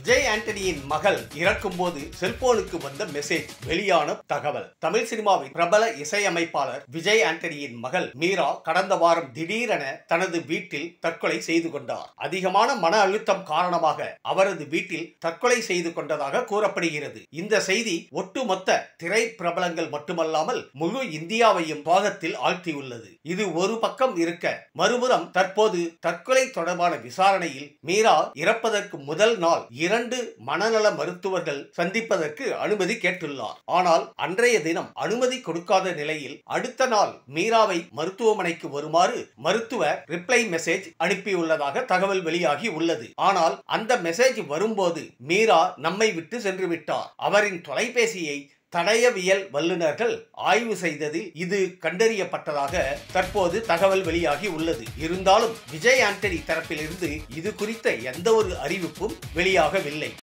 விஜய் ஆண்டனியின் மகள் இறக்கும்போது செல்போனுக்கு வந்த மெசேஜ் வெளியான தகவல் தமிழ் சினிமாவின் பிரபல இசையமைப்பாளர் விஜய் ஆண்டனியின் மகள் மீரா கடந்த வாரம் திடீரென தனது வீட்டில் தற்கொலை செய்து கொண்டார் அதிகமான மன அழுத்தம் காரணமாக அவரது வீட்டில் தற்கொலை செய்து கொண்டதாக கூறப்படுகிறது இந்த செய்தி ஒட்டுமொத்த திரை பிரபலங்கள் மட்டுமல்லாமல் முழு இந்தியாவையும் பாகத்தில் ஆழ்த்தியுள்ளது இது ஒரு பக்கம் இருக்க மறுபுறம் தற்போது தற்கொலை தொடர்பான விசாரணையில் மீரா இறப்பதற்கு முதல் நாள் இரண்டு மனநல மருத்துவர்கள் சந்திப்பதற்கு அனுமதி கேட்டுள்ளார் ஆனால் அன்றைய தினம் அனுமதி கொடுக்காத நிலையில் அடுத்த நாள் மீராவை மருத்துவமனைக்கு வருமாறு மருத்துவர் ரிப்ளை மெசேஜ் அனுப்பியுள்ளதாக தகவல் வெளியாகி உள்ளது ஆனால் அந்த மெசேஜ் வரும்போது மீரா நம்மை விட்டு சென்று விட்டார் அவரின் தொலைபேசியை தடயவியல் வல்லுநர்கள் ஆய்வு செய்ததில் இது கண்டறியப்பட்டதாக தற்போது தகவல் வெளியாகி உள்ளது இருந்தாலும் விஜய் ஆண்டனி தரப்பிலிருந்து இது குறித்த எந்த ஒரு அறிவிப்பும் வெளியாகவில்லை